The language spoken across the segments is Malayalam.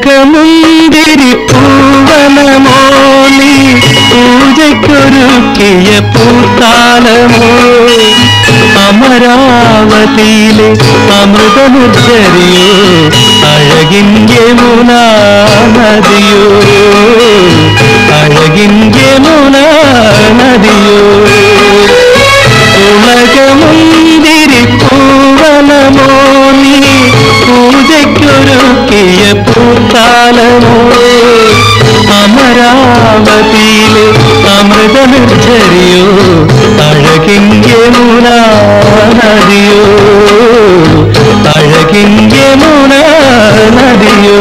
ഉലകമുന്തിരി പൂവനമോ നീ പൂജയ്ക്കൊരുക്കിയ പൂത്താലമോ അമരാവതിയിലെ അമൃതമുദ്ധരിയോ അഴകിൻ യമുനാ നദിയോ അഴകിൻ യമുനാ നദിയോ ഉലകമുന്തിരി പൂവനമോ നീ പൂജയ്ക്കൊരുക്കിയ പൂത്താലമോ അമരാവതിയിലെ അമൃതനിർദ്ധരിയോ അഴകിൻ യമുനാ നദിയോ അഴകിൻ യമുനാ നദിയോ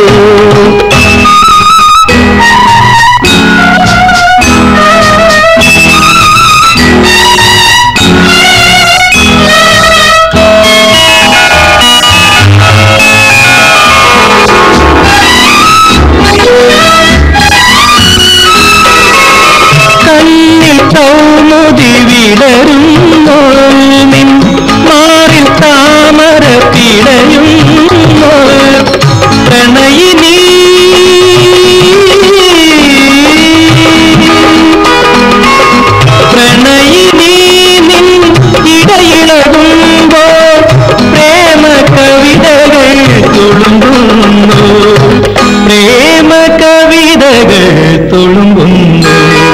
കണ്ണിൽ കൗമുദി വിടരുന്നു നിൻ മാറിൽ താമര പിടയുന്നു പ്രണയിനി പ്രണയിനി നിൻ ഇടയിളകുമ്പോൾ പ്രേമ കവിതകൾ തുളുമ്പുന്നു പ്രേമ കവിതകൾ തുളുമ്പുന്നു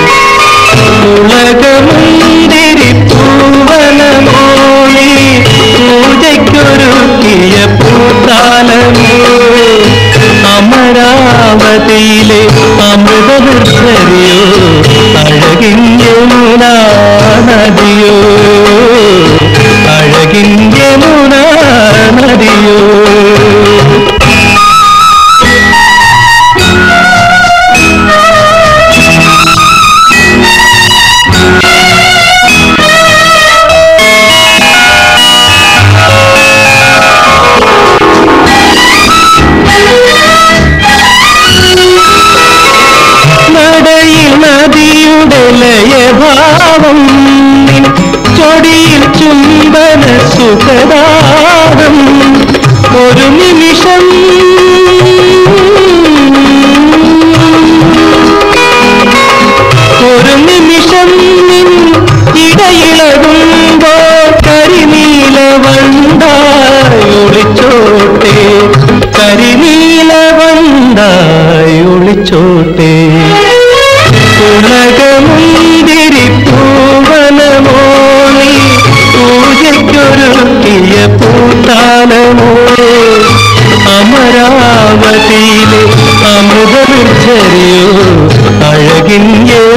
ഉലകമുന്തിരി പൂവനമോളി പൂജയ്ക്കൊരുക്കിയ പൂത്താലമോ അമരാവതിയിലെ അമൃതനിർദ്ധരിയോ അഴകിൻ യമുനാ നദിയോ അഴകിൻ യമുനാ നദിയോ നടയിൽ നദിയുടെ ലയഭാവം നിൻ ചൊടിയിൽ ചുംബന സുഖദാഹം ഒരു നിമിഷം ഒരു നിമിഷം നിൻ ഇടയിളകുമ്പോ കരിനീല വണ്ടായി ഒളിച്ചോട്ടെ കരിനീല വണ്ടായി ഒളിച്ചോട്ടെ ഉലകമുന്തിരി പൂവനമോ നീ പൂജയ്ക്കൊരുക്കിയ പൂത്താലമോ അമരാവതിയിലെ അമൃതനിർദ്ധരിയോ അഴകിൻ